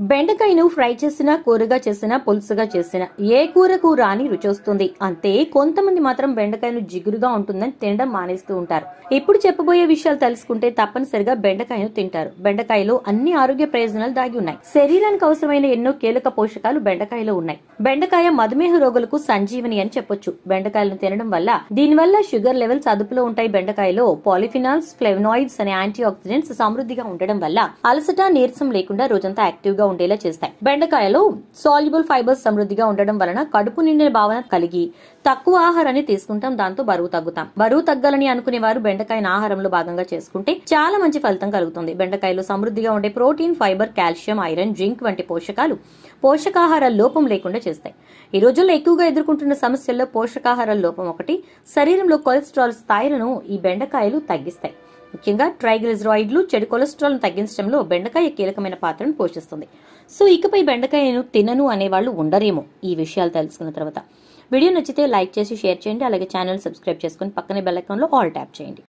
బెండకాయను fry చేసినా కూరగా చేసినా పులుసుగా చేసినా ఏ కూరకు రాని రుచి వస్తుంది అంతే కొంతమంది మాత్రం బెండకాయను జిగురుగా ఉంటుందని తినడం మానేస్తూ ఉంటారు ఇప్పుడు చెప్పబోయే విషయాలు తెలుసుకుంటే తప్పనిసరిగా బెండకాయను తింటారు బెండకాయలో అన్ని ఆరోగ్య ప్రయోజనాలు దాగి ఉన్నాయి శరీరానికి అవసరమైన ఎన్నో కీలక పోషకాలు బెండకాయలో ఉన్నాయి బెండకాయ మధుమేహ రోగులకు సంజీవని అని చెప్పొచ్చు బెండకాయలను తినడం వల్ల దీనివల్ల షుగర్ లెవెల్స్ అదుపులో ఉంటాయి బెండకాయలో పాలిఫినాల్స్ ఫ్లెవనాయిడ్స్ అనే యాంటీ ఆక్సిడెంట్స్ సమృద్ధిగా ఉండడం వల్ల అలసట నీరసం లేకుండా రోజంతా యాక్టివ్ గా ఉండేలా చేస్తాయి బెండకాయలో సాల్యుబుల్ ఫైబర్స్ సమృద్ధిగా ఉండడం వలన కడుపు నిండిన భావన కలిగి తక్కువ ఆహారాన్ని తీసుకుంటాం దాంతో బరువు తగ్గుతాం బరువు తగ్గాలని అనుకునే వారు బెండకాయను ఆహారంలో భాగంగా చేసుకుంటే చాలా మంచి ఫలితం కలుగుతుంది బెండకాయలో సమృద్ధిగా ఉండే protein fibre calcium iron zinc వంటి పోషకాలు పోషకాహార లోపం లేకుండా చేస్తాయి ఈ రోజుల్లో ఎక్కువగా ఎదుర్కొంటున్న సమస్యల్లో పోషకాహార లోపం ఒకటి శరీరంలో కొలెస్ట్రాల్ స్థాయిలను ఈ బెండకాయలు తగ్గిస్తాయి ముఖ్యంగా ట్రైగ్లిజరాయిడ్లు చెడు కొలెస్ట్రాల్ తగ్గించడంలో బెండకాయ కీలకమైన పాత్రను పోషిస్తుంది సో ఇకపై బెండకాయను తినను అనేవాళ్ళు ఉండరేమో ఈ విషయాలు తెలుసుకున్న తర్వాత వీడియో నచ్చితే లైక్ చేసి షేర్ చేయండి అలాగే ఛానల్ సబ్స్క్రైబ్ చేసుకుని పక్కనే బెల్ ఐకాన్లో ఆల్ ట్యాప్ చేయండి